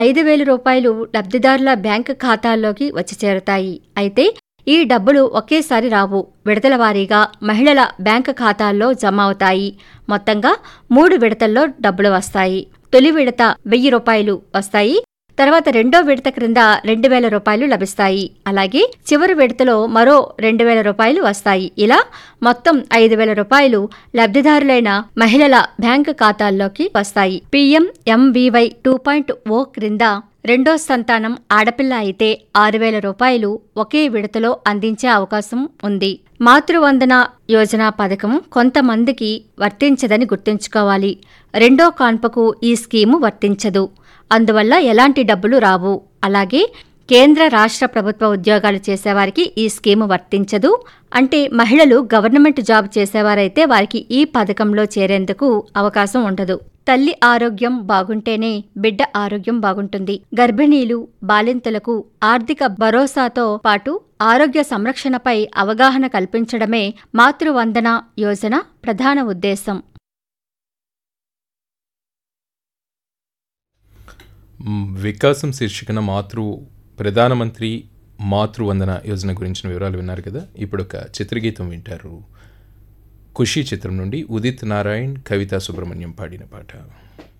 ఐదు వేల రూపాయలు లబ్ధిదారుల బ్యాంకు ఖాతాల్లోకి వచ్చి చేరతాయి అయితే ఈ డబ్బులు ఒకేసారి రావు విడతల వారీగా మహిళల బ్యాంకు ఖాతాల్లో జమ అవుతాయి మొత్తంగా మూడు విడతల్లో డబ్బులు వస్తాయి తొలి విడత వెయ్యి రూపాయలు వస్తాయి తర్వాత రెండో విడత క్రింద రెండు వేల రూపాయలు లభిస్తాయి అలాగే చివరి విడతలో మరో రెండు వేల రూపాయలు వస్తాయి ఇలా మొత్తం ఐదు వేల రూపాయలు లబ్ధిదారులైన మహిళల బ్యాంకు ఖాతాల్లోకి వస్తాయి PM MVY two point O క్రింద రెండో సంతానం ఆడపిల్ల అయితే ఆరు వేల రూపాయలు ఒకే విడతలో అందించే అవకాశం ఉంది మాతృవందన యోజన పథకం కొంతమందికి వర్తించదని గుర్తుంచుకోవాలి రెండో కాన్పకు ఈ స్కీము వర్తించదు అందువల్ల ఎలాంటి డబ్బులు రావు అలాగే కేంద్ర రాష్ట్ర ప్రభుత్వ ఉద్యోగాలు చేసేవారికి ఈ స్కీము వర్తించదు అంటే మహిళలు గవర్నమెంట్ జాబ్ చేసేవారైతే వారికి ఈ పథకంలో చేరేందుకు అవకాశం ఉండదు తల్లి ఆరోగ్యం బాగుంటేనే బిడ్డ ఆరోగ్యం బాగుంటుంది గర్భిణీలు బాలింతలకు ఆర్థిక భరోసాతో పాటు ఆరోగ్య సంరక్షణపై అవగాహన కల్పించడమే మాతృవందన యోజన ప్రధాన ఉద్దేశం మ్, వికాసం శీర్షికన మాతృ ప్రధానమంత్రి మాతృవందన యోజన గురించిన వివరాలు విన్నారు కదా ఇప్పుడు ఒక చిత్రగీతం వింటారు ఖుషి చిత్రం నుండి ఉదిత్ నారాయణ్ కవితా సుబ్రహ్మణ్యం పాడిన పాట